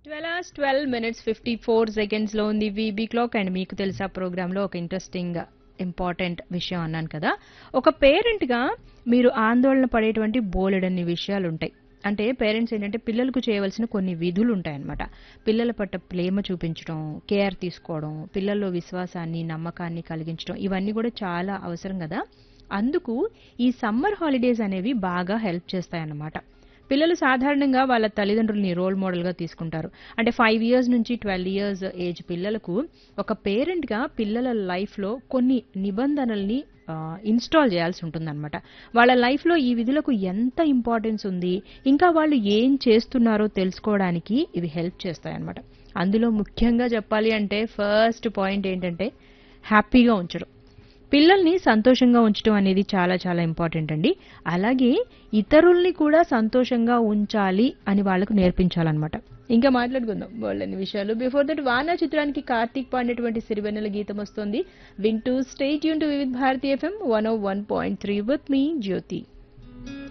twelve hours twelve minutes fifty four seconds లో ఉంది VB clock and మీకు తెలుసా ప్రోగ్రామ్ లో ఒక ఇంట్రెస్టింగ్ ఇంపార్టెంట్ విషయం అన్నాను కదా ఒక పేరెంట్ గా మీరు ఆందోళన పడేటువంటి బోలెడన్ని విషయాలు ఉంటాయి అంటే పేరెంట్స్ ఏంటంటే పిల్లలకు చేయవలసిన కొన్ని విధులు ఉంటాయన్నమాట పిల్లల పట్ల ప్రేమ చూపించడం కేర్ తీసుకోవడం పిల్లల్లో విశ్వాసాన్ని నమ్మకాన్ని కలిగించడం ఇవన్నీ కూడా చాలా అవసరం కదా అందుకు ఈ సమ్మర్ హాలిడేస్ అనేవి బాగా హెల్ప్ చేస్తాయన్నమాట పిల్లలు సాధారణంగా వాళ్ళ తల్లిదండ్రులని రోల్ మోడల్గా తీసుకుంటారు అంటే ఫైవ్ ఇయర్స్ నుంచి ట్వెల్వ్ ఇయర్స్ ఏజ్ పిల్లలకు ఒక పేరెంట్గా పిల్లల లైఫ్లో కొన్ని నిబంధనల్ని ఇన్స్టాల్ చేయాల్సి ఉంటుందన్నమాట వాళ్ళ లైఫ్లో ఈ విధులకు ఎంత ఇంపార్టెన్స్ ఉంది ఇంకా వాళ్ళు ఏం చేస్తున్నారో తెలుసుకోవడానికి ఇవి హెల్ప్ చేస్తాయన్నమాట అందులో ముఖ్యంగా చెప్పాలి అంటే ఫస్ట్ పాయింట్ ఏంటంటే హ్యాపీగా ఉంచడం పిల్లల్ని సంతోషంగా ఉంచడం అనేది చాలా చాలా ఇంపార్టెంట్ అండి అలాగే ఇతరుల్ని కూడా సంతోషంగా ఉంచాలి అని వాళ్ళకు నేర్పించాలన్నమాట ఇంకా మాట్లాడుకుందాం వాళ్ళని విషయాలు బిఫోర్ దట్ వానా చిత్రానికి కార్తీక్ పాడినటువంటి సిరివెన్నెల గీతం వస్తుంది వింటూ స్టేట్ యూన్ to Vividh Bharati FM one O one point three with me Jyothi